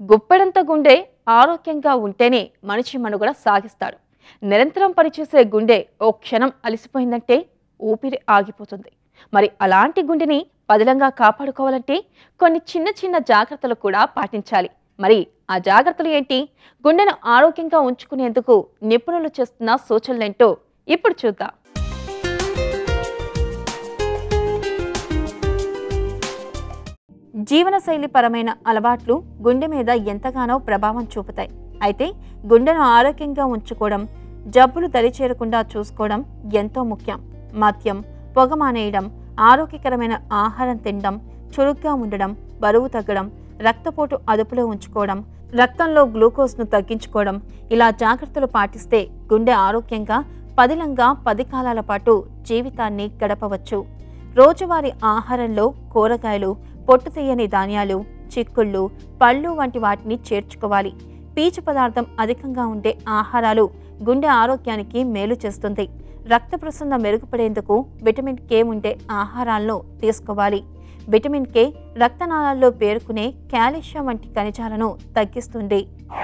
గుప్పెడంత గుండె ఆరోగ్యంగా ఉంటేనే మనిషి మనుగడ సాగిస్తాడు నిరంతరం పనిచేసే గుండె ఓ క్షణం అలసిపోయిందంటే ఊపిరి ఆగిపోతుంది మరి అలాంటి గుండెని పదిలంగా కాపాడుకోవాలంటే కొన్ని చిన్న చిన్న జాగ్రత్తలు కూడా పాటించాలి మరి ఆ జాగ్రత్తలు ఏంటి గుండెను ఆరోగ్యంగా ఉంచుకునేందుకు నిపుణులు చేస్తున్న సూచనలేంటో ఇప్పుడు చూద్దాం జీవనశైలి పరమైన అలవాట్లు గుండె మీద ఎంతగానో ప్రభావం చూపుతాయి అయితే గుండెను ఆరోగ్యంగా ఉంచుకోవడం జబ్బులు దరిచేరకుండా చూసుకోవడం ఎంతో ముఖ్యం మద్యం పొగ మానేయడం ఆరోగ్యకరమైన ఆహారం తినడం చురుగ్గా ఉండడం బరువు తగ్గడం రక్తపోటు అదుపులో ఉంచుకోవడం రక్తంలో గ్లూకోజ్ను తగ్గించుకోవడం ఇలా జాగ్రత్తలు పాటిస్తే గుండె ఆరోగ్యంగా పదిలంగా పది కాలాల పాటు జీవితాన్ని గడపవచ్చు రోజువారీ ఆహారంలో కూరగాయలు పొట్టు తీయని ధాన్యాలు చిక్కుళ్ళు పళ్ళు వంటి వాటిని చేర్చుకోవాలి పీచు పదార్థం అధికంగా ఉండే ఆహారాలు గుండె ఆరోగ్యానికి మేలు చేస్తుంది రక్త ప్రసరణ మెరుగుపడేందుకు విటమిన్ కే ఉండే ఆహారాలను తీసుకోవాలి విటమిన్ కే రక్తనాళాల్లో పేరుకునే కాల్షియం వంటి ఖనిజాలను తగ్గిస్తుంది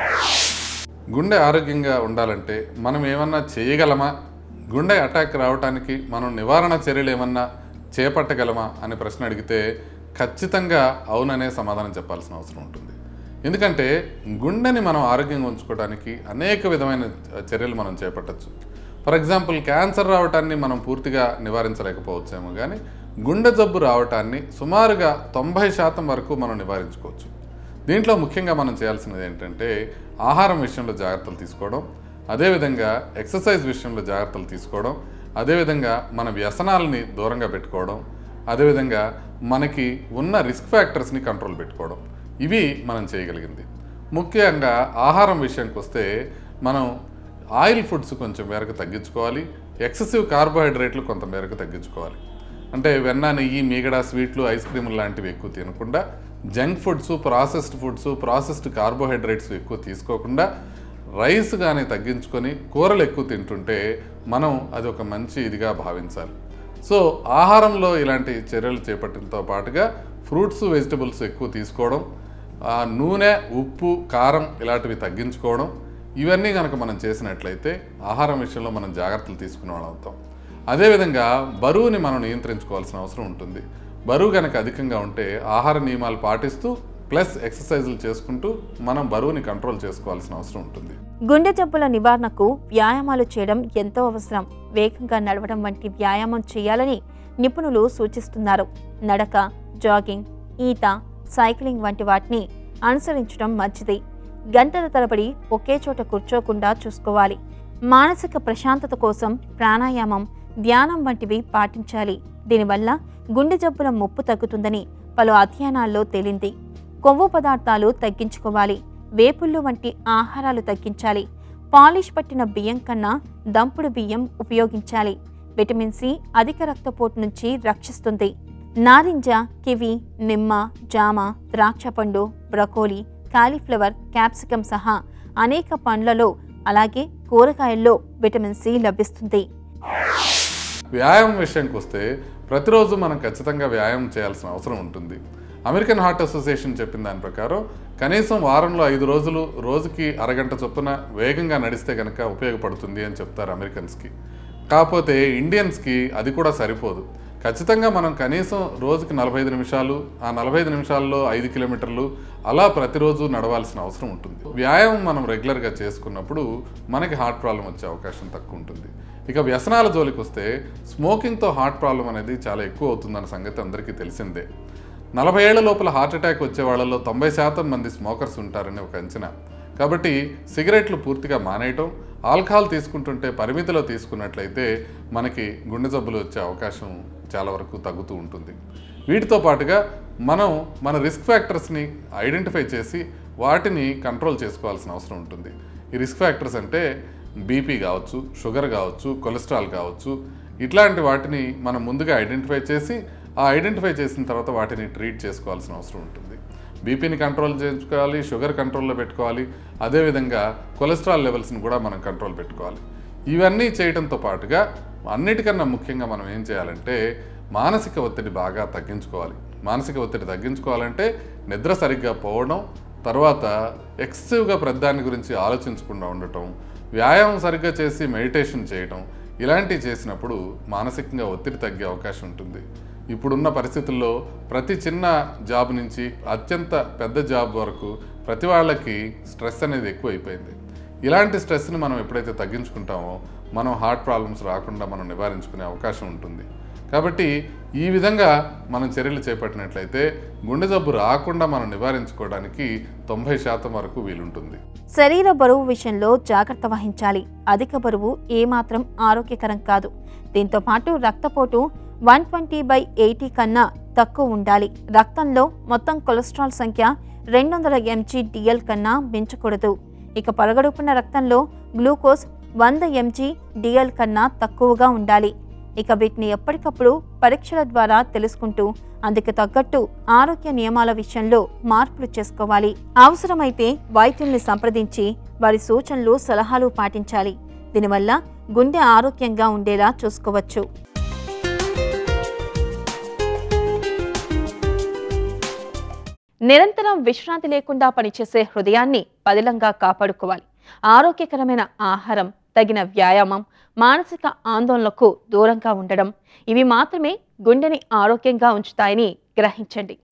గుండె ఆరోగ్యంగా ఉండాలంటే మనం ఏమన్నా చేయగలమా గుండె అటాక్ రావడానికి మనం నివారణ చర్యలు ఏమన్నా చేపట్టగలమా అనే ప్రశ్న అడిగితే ఖచ్చితంగా అవుననే సమాధానం చెప్పాల్సిన అవసరం ఉంటుంది ఎందుకంటే గుండెని మనం ఆరోగ్యంగా ఉంచుకోవడానికి అనేక విధమైన చర్యలు మనం చేపట్టచ్చు ఫర్ ఎగ్జాంపుల్ క్యాన్సర్ రావటాన్ని మనం పూర్తిగా నివారించలేకపోవచ్చేమో కానీ గుండె జబ్బు రావటాన్ని సుమారుగా తొంభై శాతం వరకు మనం నివారించుకోవచ్చు దీంట్లో ముఖ్యంగా మనం చేయాల్సినది ఏంటంటే ఆహారం విషయంలో జాగ్రత్తలు తీసుకోవడం అదేవిధంగా ఎక్సర్సైజ్ విషయంలో జాగ్రత్తలు తీసుకోవడం అదేవిధంగా మన వ్యసనాలని దూరంగా పెట్టుకోవడం అదేవిధంగా మనకి ఉన్న రిస్క్ ఫ్యాక్టర్స్ని కంట్రోల్ పెట్టుకోవడం ఇవి మనం చేయగలిగింది ముఖ్యంగా ఆహారం విషయానికి వస్తే మనం ఆయిల్ ఫుడ్స్ కొంచెం మేరకు తగ్గించుకోవాలి ఎక్సెసివ్ కార్బోహైడ్రేట్లు కొంత మేరకు తగ్గించుకోవాలి అంటే వెన్న నెయ్యి మీగడ స్వీట్లు ఐస్ క్రీములు లాంటివి ఎక్కువ తినకుండా junk foods processed foods processed carbohydrates ఎక్కువ తీసుకోకుండా రైస్ కానీ తగ్గించుకొని కూరలు ఎక్కువ తింటుంటే మనం అది ఒక మంచి ఇదిగా భావించాలి సో ఆహారంలో ఇలాంటి చర్యలు చేపట్టడంతో పాటుగా ఫ్రూట్స్ వెజిటబుల్స్ ఎక్కువ తీసుకోవడం ఆ నూనె ఉప్పు కారం ఇలాంటివి తగ్గించుకోవడం ఇవన్నీ కనుక మనం చేసినట్లయితే ఆహారం విషయంలో మనం జాగ్రత్తలు తీసుకునే వాళ్ళం అవుతాం అదేవిధంగా బరువుని మనం నియంత్రించుకోవాల్సిన అవసరం ఉంటుంది బరువు కనుక అధికంగా ఉంటే ఆహార నియమాలు పాటిస్తూ ప్లస్ ఎక్సర్సైజులు చేసుకుంటూ మనం బరువుని కంట్రోల్ చేసుకోవాల్సిన అవసరం ఉంటుంది గుండె జబ్బుల నివారణకు వ్యాయామాలు చేయడం ఎంతో అవసరం వేగంగా నడవడం వంటి వ్యాయామం చేయాలని నిపుణులు సూచిస్తున్నారు నడక జాగింగ్ ఈత సైక్లింగ్ వంటి వాటిని అనుసరించడం మంచిది గంటల తరబడి ఒకే చోట కూర్చోకుండా చూసుకోవాలి మానసిక ప్రశాంతత కోసం ప్రాణాయామం ధ్యానం వంటివి పాటించాలి దీనివల్ల గుండె జబ్బుల ముప్పు తగ్గుతుందని పలు అధ్యయనాల్లో తేలింది కొవ్వు పదార్థాలు తగ్గించుకోవాలి వేపుళ్ళు వంటి ఆహారాలు తగ్గించాలి పాలిష్ పట్టిన బియ్యం కన్నా దంపుడు బియ్యం ఉపయోగించాలి విటమిన్ సి అధిక రక్తపోటు నుంచి రక్షిస్తుంది నారింజ కివి నిమ్మ జామ ద్రాక్ష పండు బ్రకోలీ కాలీఫ్లవర్ క్యాప్సికం సహా అనేక పండ్లలో అలాగే కూరగాయల్లో విటమిన్ సి లభిస్తుంది వ్యాయామం విషయానికి వస్తే ప్రతిరోజు మనం ఖచ్చితంగా వ్యాయామం చేయాల్సిన అవసరం ఉంటుంది అమెరికన్ హార్ట్ అసోసియేషన్ చెప్పిన దాని ప్రకారం కనీసం వారంలో ఐదు రోజులు రోజుకి అరగంట చొప్పున వేగంగా నడిస్తే కనుక ఉపయోగపడుతుంది అని చెప్తారు అమెరికన్స్కి కాకపోతే ఇండియన్స్కి అది కూడా సరిపోదు ఖచ్చితంగా మనం కనీసం రోజుకి నలభై ఐదు నిమిషాలు ఆ నలభై ఐదు నిమిషాల్లో ఐదు కిలోమీటర్లు అలా ప్రతిరోజు నడవాల్సిన అవసరం ఉంటుంది వ్యాయామం మనం రెగ్యులర్గా చేసుకున్నప్పుడు మనకి హార్ట్ ప్రాబ్లం వచ్చే అవకాశం తక్కువ ఉంటుంది ఇక వ్యసనాల జోలికి వస్తే స్మోకింగ్తో హార్ట్ ప్రాబ్లం అనేది చాలా ఎక్కువ అవుతుందన్న సంగతి అందరికీ తెలిసిందే నలభై ఏళ్ల లోపల హార్ట్ అటాక్ వచ్చే వాళ్ళలో తొంభై శాతం మంది స్మోకర్స్ ఉంటారని ఒక అంచనా కాబట్టి సిగరెట్లు పూర్తిగా మానేయటం ఆల్కహాల్ తీసుకుంటుంటే పరిమితిలో తీసుకున్నట్లయితే మనకి గుండె జబ్బులు వచ్చే అవకాశం చాలా వరకు తగ్గుతూ ఉంటుంది వీటితో పాటుగా మనం మన రిస్క్ ఫ్యాక్టర్స్ని ఐడెంటిఫై చేసి వాటిని కంట్రోల్ చేసుకోవాల్సిన అవసరం ఉంటుంది ఈ రిస్క్ ఫ్యాక్టర్స్ అంటే బీపీ కావచ్చు షుగర్ కావచ్చు కొలెస్ట్రాల్ కావచ్చు ఇట్లాంటి వాటిని మనం ముందుగా ఐడెంటిఫై చేసి ఆ ఐడెంటిఫై చేసిన తర్వాత వాటిని ట్రీట్ చేసుకోవాల్సిన అవసరం ఉంటుంది బీపీని కంట్రోల్ చేసుకోవాలి షుగర్ కంట్రోల్లో పెట్టుకోవాలి అదేవిధంగా కొలెస్ట్రాల్ లెవెల్స్ని కూడా మనం కంట్రోల్ పెట్టుకోవాలి ఇవన్నీ చేయడంతో పాటుగా అన్నిటికన్నా ముఖ్యంగా మనం ఏం చేయాలంటే మానసిక ఒత్తిడి బాగా తగ్గించుకోవాలి మానసిక ఒత్తిడి తగ్గించుకోవాలంటే నిద్ర సరిగ్గా పోవడం తర్వాత ఎక్సెసివ్గా ప్రతిదాని గురించి ఆలోచించకుండా ఉండటం వ్యాయామం సరిగ్గా చేసి మెడిటేషన్ చేయటం ఇలాంటివి చేసినప్పుడు మానసికంగా ఒత్తిడి తగ్గే అవకాశం ఉంటుంది ఇప్పుడున్న పరిస్థితుల్లో ప్రతి చిన్న జాబ్ నుంచి అత్యంత పెద్ద జాబ్ వరకు ప్రతి వాళ్ళకి స్ట్రెస్ అనేది ఎక్కువైపోయింది ఇలాంటి స్ట్రెస్ని మనం ఎప్పుడైతే తగ్గించుకుంటామో మనం హార్ట్ ప్రాబ్లమ్స్ రాకుండా మనం నివారించుకునే అవకాశం ఉంటుంది కాబట్టి ఈ విధంగా మనం చర్యలు చేపట్టినట్లయితే గుండె జబ్బు రాకుండా మనం నివారించుకోవడానికి తొంభై శాతం వరకు వీలుంటుంది శరీర బరువు విషయంలో జాగ్రత్త వహించాలి అధిక బరువు ఏమాత్రం ఆరోగ్యకరం కాదు దీంతో పాటు రక్తపోటు వన్ ట్వంటీ బై ఎయిటీ కన్నా తక్కువ ఉండాలి రక్తంలో మొత్తం కొలెస్ట్రాల్ సంఖ్య రెండు వందల ఎంజీ డిఎల్ కన్నా మించకూడదు ఇక పరగడుపున రక్తంలో గ్లూకోజ్ వంద ఎంజీ డిఎల్ కన్నా తక్కువగా ఉండాలి ఇక వీటిని ఎప్పటికప్పుడు పరీక్షల ద్వారా తెలుసుకుంటూ అందుకు తగ్గట్టు ఆరోగ్య నియమాల విషయంలో మార్పులు చేసుకోవాలి అవసరమైతే వైద్యుల్ని సంప్రదించి వారి సూచనలు సలహాలు పాటించాలి దీనివల్ల గుండె ఆరోగ్యంగా ఉండేలా చూసుకోవచ్చు నిరంతరం విశ్రాంతి లేకుండా పనిచేసే హృదయాన్ని పదిలంగా కాపాడుకోవాలి ఆరోగ్యకరమైన ఆహారం తగిన వ్యాయామం మానసిక ఆందోళనలకు దూరంగా ఉండడం ఇవి మాత్రమే గుండెని ఆరోగ్యంగా ఉంచుతాయని గ్రహించండి